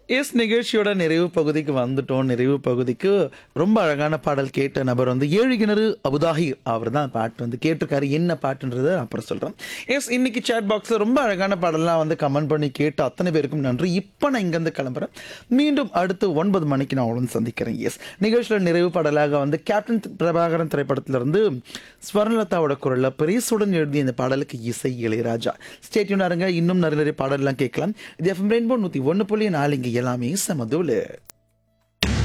S நிகழ்ச்சியோட நிறைவு பகுதிக்கு வந்துட்டோம் நிறைவு பகுதிக்கு ரொம்ப அழகான பாடல் கேட்ட நபர் வந்து ஏழு கிணறு அபுதாஹிர் அவர் தான் பாட்டு வந்து கேட்டிருக்காரு என்ன பாட்டுன்றதை அப்புறம் சொல்கிறேன் எஸ் இன்னைக்கு சேட் பாக்ஸில் ரொம்ப அழகான பாடல்லாம் வந்து கமெண்ட் பண்ணி கேட்ட அத்தனை பேருக்கும் நன்றி இப்போ நான் இங்கேருந்து கிளம்புறேன் மீண்டும் அடுத்து ஒன்பது மணிக்கு நான் உடனே சந்திக்கிறேன் எஸ் நிகழ்ச்சியில் நிறைவு பாடலாக வந்து கேப்டன் பிரபாகரன் திரைப்படத்திலிருந்து ஸ்வர்ணலதாவோட குரலில் பெரியசுடன் எழுதிய இந்த பாடலுக்கு இசை இளையராஜா ஸ்டேட்யூனாருங்க இன்னும் நிறைய நிறைய பாடல்லாம் கேட்கலாம் இது எஃப்எம் ரெயின்போ நூற்றி ஒன்று புள்ளி நாலு இங்கே எல்லாமே சமதூள்